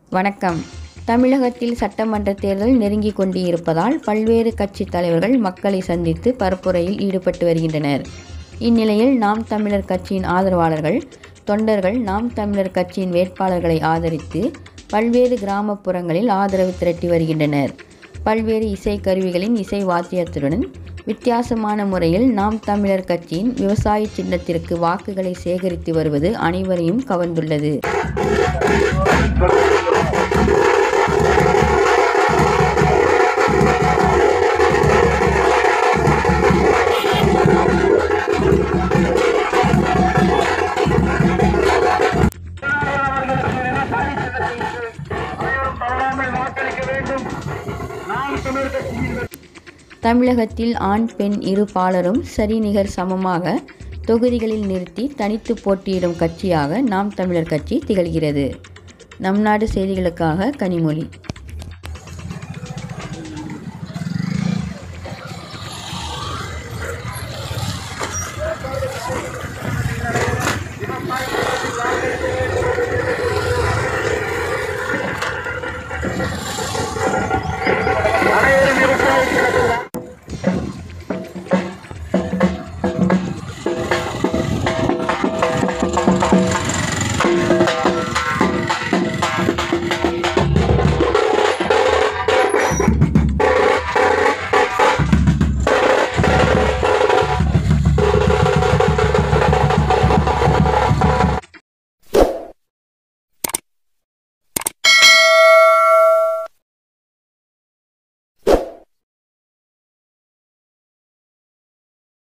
வணக்கம் தமிழகத்தில் சட்டமன்ற தேர்தல் நெருங்கிக் கொண்டு இருப்பதால் பல்வேறு கட்சி தலைவர்கள் மக்களை சந்தித்து பரப்புரையில் ஈடுபட்டு வருகின்றனர் இந்நிலையில் நாம் தமிழர் கட்சியின் ஆதரவாளர்கள் தொண்டர்கள் நாம் தமிழர் கட்சியின் வேட்பாளர்களை ஆதரித்து பல்வேறு கிராமப்புறங்களில் ஆதரவு திரட்டி வருகின்றனர் பல்வேறு இசை கருவிகளின் இசை வாத்தியத்துடன் வித்தியாசமான முறையில் நாம் தமிழர் கட்சியின் விவசாய சின்னத்திற்கு வாக்குகளை சேகரித்து வருவது அனைவரையும் கவர்ந்துள்ளது தமிழகத்தில் ஆண் பெண் இரு பாலரும் சரிநிகர் சமமாக தொகுதிகளில் நிறுத்தி தனித்து போட்டியிடும் கட்சியாக நாம் தமிழர் கட்சி திகழ்கிறது நம் நாடு செய்திகளுக்காக கனிமொழி